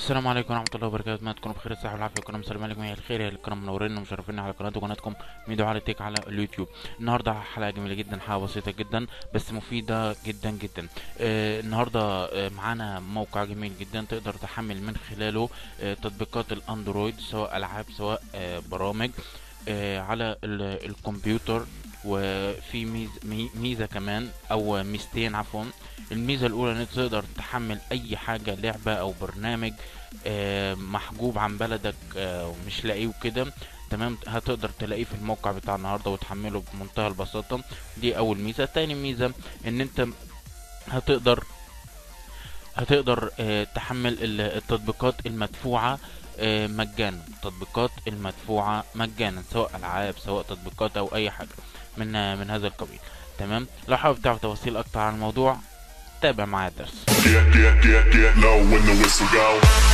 السلام عليكم ورحمة الله وبركاته اتمنى تكونوا بخير الصحة والعافية وكنا مسلمين عليكم يا الخير يا الكرام منورين ومشرفين على قناة قناتكم ميدو على تيك على اليوتيوب النهاردة حلقة جميلة جدا حلقة بسيطة جدا بس مفيدة جدا جدا آه النهاردة آه معانا موقع جميل جدا تقدر تحمل من خلاله آه تطبيقات الاندرويد سواء العاب سواء آه برامج آه على ال- الكمبيوتر وفي ميز مي- ميزة كمان او ميزتين عفوا الميزة الاولى ان انت تقدر تحمل اي حاجة لعبة او برنامج آه، محجوب عن بلدك آه، ومش لاقيه وكده تمام هتقدر تلاقيه في الموقع بتاع النهارده وتحمله بمنتهى البساطة دي اول ميزة تاني ميزة ان انت هتقدر هتقدر آه، تحمل ال- التطبيقات المدفوعة آه، مجانا التطبيقات المدفوعة مجانا سواء العاب سواء تطبيقات او اي حاجة من آه، من هذا القبيل تمام لو حابب تعرف تفاصيل اكتر عن الموضوع تابع معايا الدرس Get, get, get, get low when the whistle go.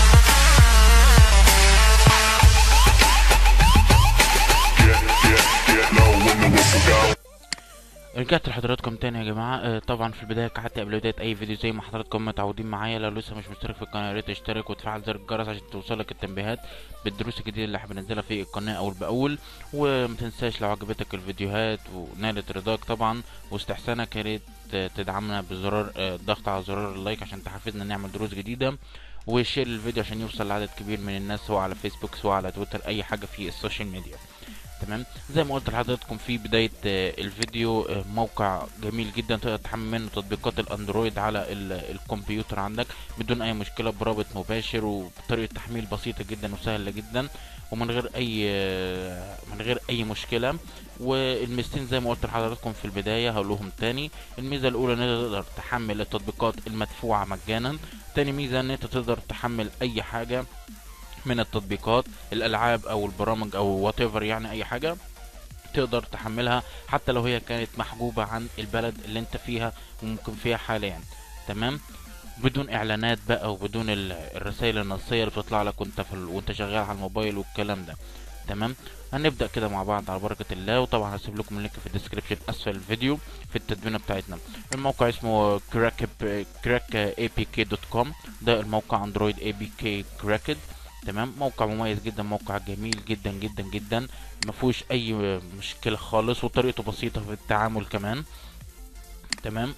Get, get, get low when the whistle go. رجعت لحضراتكم تاني يا جماعة آه، طبعا في البداية كعدت قبل بداية أي فيديو زي ما حضراتكم متعودين معايا لو لسه مش مشترك في القناة يا ريت تشترك وتفعل زر الجرس عشان توصلك التنبيهات بالدروس الجديدة اللي احنا بننزلها في القناة أول بأول ومتنساش لو عجبتك الفيديوهات ونالت رضاك طبعا واستحسانك يا ريت آه، تدعمنا بزرار آه، الضغط على زرار اللايك عشان تحفزنا نعمل دروس جديدة وشير الفيديو عشان يوصل لعدد كبير من الناس سواء على فيسبوك سواء على تويتر أي حاجة في السوشيال ميديا تمام زي ما قلت لحضراتكم في بداية آه، الفيديو آه، موقع جميل جدا تقدر تحمل منه تطبيقات الاندرويد على ال- الكمبيوتر عندك بدون اي مشكلة برابط مباشر وبطريقة تحميل بسيطة جدا وسهلة جدا ومن غير اي آه، من غير اي مشكلة والميزتين زي ما قلت لحضراتكم في البداية هقولهم تاني الميزة الاولى ان انت تقدر تحمل التطبيقات المدفوعة مجانا تاني ميزة ان انت تقدر تحمل اي حاجة من التطبيقات الالعاب او البرامج او وات يعني اي حاجه تقدر تحملها حتى لو هي كانت محجوبه عن البلد اللي انت فيها وممكن فيها حاليا تمام بدون اعلانات بقى وبدون ال- الرسائل النصيه اللي بتطلع لك وانت في ال... وانت شغال على الموبايل والكلام ده تمام هنبدا كده مع بعض على بركه الله وطبعا هسيب لكم اللينك في الديسكربشن اسفل الفيديو في التدوينه بتاعتنا الموقع اسمه كراك كراك اي بي كي دوت كوم ده الموقع اندرويد اي بي كي كراكد تمام موقع مميز جدا موقع جميل جدا جدا جدا ما فيهوش اي مشكله خالص وطريقته بسيطه في التعامل كمان تمام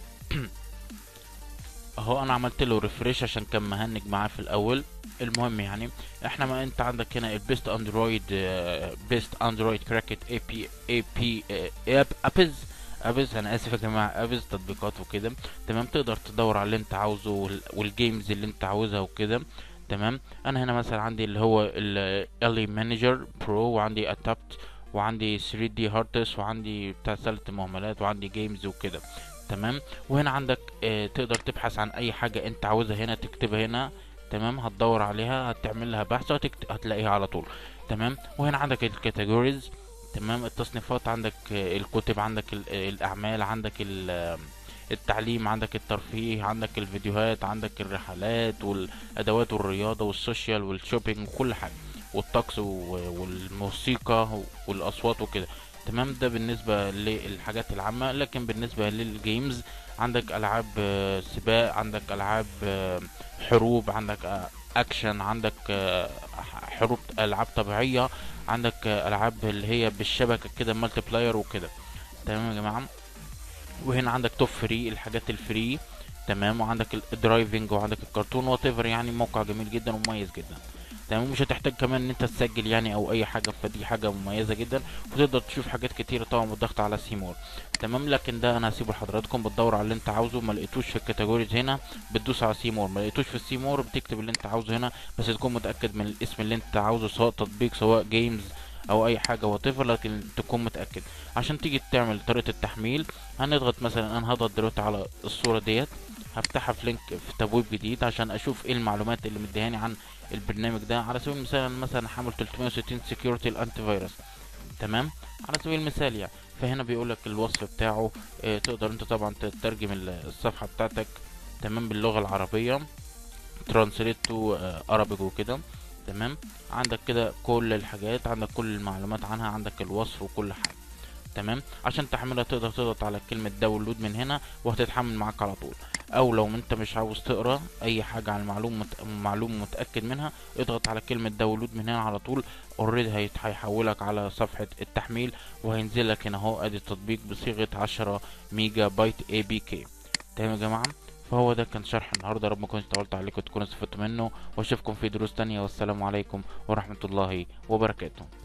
اهو انا عملت له ريفريش عشان كان مهنج معاه في الاول المهم يعني احنا ما انت عندك هنا البيست اندرويد بيست اندرويد كراكت اي بي اي بي اب ابز ابز انا اسف يا جماعه ابز تطبيقات وكده تمام تقدر تدور على اللي انت عاوزه وال- والجيمز اللي انت عاوزها وكده تمام انا هنا مثلا عندي اللي هو ال مانجر برو وعندي اتابت وعندي 3 دي هارتس وعندي بتاع سلة المهملات وعندي جيمز وكده تمام وهنا عندك آه تقدر تبحث عن اي حاجة انت عاوزها هنا تكتبها هنا تمام هتدور عليها هتعمل لها بحث وهتكت... هتلاقيها على طول تمام وهنا عندك الكاتيجوريز تمام التصنيفات عندك آه، الكتب عندك ال- آه، الاعمال عندك ال- آه، التعليم عندك الترفيه عندك الفيديوهات عندك الرحلات والادوات والرياضه والسوشيال والشوبينج وكل حاجه والطقس و- والموسيقى والاصوات وكده تمام ده بالنسبه للحاجات العامه لكن بالنسبه للجيمز عندك العاب آه، سباق عندك العاب آه، حروب عندك آه، اكشن عندك آه، حروب العاب طبيعيه عندك آه، العاب اللي هي بالشبكه كده مالتي بلاير وكده تمام يا جماعه وهنا عندك توب فري الحاجات الفري تمام وعندك الدرايفنج وعندك الكرتون وات يعني موقع جميل جدا ومميز جدا تمام مش هتحتاج كمان ان انت تسجل يعني او اي حاجه فدي حاجه مميزه جدا وتقدر تشوف حاجات كتيره طبعا بالضغط على سيمور تمام لكن ده انا هسيبه لحضراتكم بتدور على اللي انت عاوزه ما لقيتوش في الكاتيجوريز هنا بتدوس على سيمور ما لقيتوش في السيمور بتكتب اللي انت عاوزه هنا بس تكون متاكد من الاسم اللي انت عاوزه سواء تطبيق سواء جيمز او اي حاجه وات لكن تكون متاكد عشان تيجي تعمل طريقه التحميل هنضغط مثلا انا هضغط دلوقتي على الصوره ديت هفتحها في لينك في تبويب جديد عشان اشوف ايه المعلومات اللي مديهاني عن البرنامج ده على سبيل المثال مثلا حامل 360 سكيورتي الانتي فيروس تمام على سبيل المثال يعني فهنا بيقول لك الوصف بتاعه اه تقدر انت طبعا تترجم ال- الصفحه بتاعتك تمام باللغه العربيه ترانسليت تو ارابيك وكده تمام عندك كده كل الحاجات عندك كل المعلومات عنها عندك الوصف وكل حاجه تمام عشان تحملها تقدر تضغط على كلمة داونلود من هنا وهتتحمل معاك على طول او لو انت مش عاوز تقرا اي حاجه عن المعلوم مت... معلوم متاكد منها اضغط على كلمه داونلود من هنا على طول اوريدي هيحولك على صفحه التحميل وهينزل لك هنا اهو ادي التطبيق بصيغه 10 ميجا بايت اي بي كي تمام يا جماعه فهو ده كان شرح النهارده رب ما كنت طولت عليكم تكونوا استفدتوا منه واشوفكم في دروس تانية والسلام عليكم ورحمه الله وبركاته